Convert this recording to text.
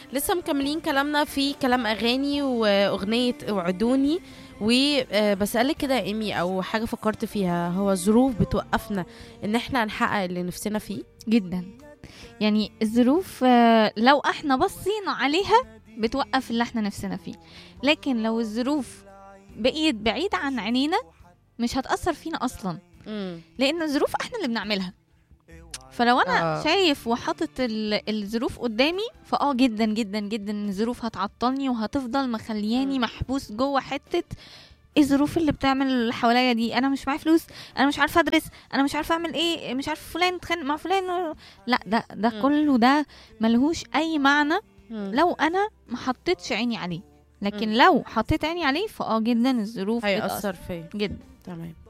لسه مكملين كلامنا في كلام اغاني واغنيه وعدوني وبسألك كده يا ايمي او حاجه فكرت فيها هو الظروف بتوقفنا ان احنا نحقق اللي نفسنا فيه جدا يعني الظروف آه، لو احنا بصينا عليها بتوقف اللي احنا نفسنا فيه لكن لو الظروف بقيت بعيدة عن عينينا مش هتأثر فينا أصلا امم لأن الظروف احنا اللي بنعملها فلو انا آه. آه. شايف وحاطط ال- الظروف قدامي فاه جدا جدا جدا إن الظروف هتعطلني وهتفضل مخلياني مم. محبوس جوه حته إيه الظروف اللي بتعمل اللي حواليا دي انا مش معايا فلوس انا مش عارفه ادرس انا مش عارفه اعمل ايه مش عارفه فلان اتخانق مع فلان لا ده ده مم. كله ده ملهوش اي معنى لو لو انا ما حطيتش عيني عليه لكن مم. لو حطيت عيني عليه فاه جدا الظروف بتأثر هيأثر فيا جدا تمام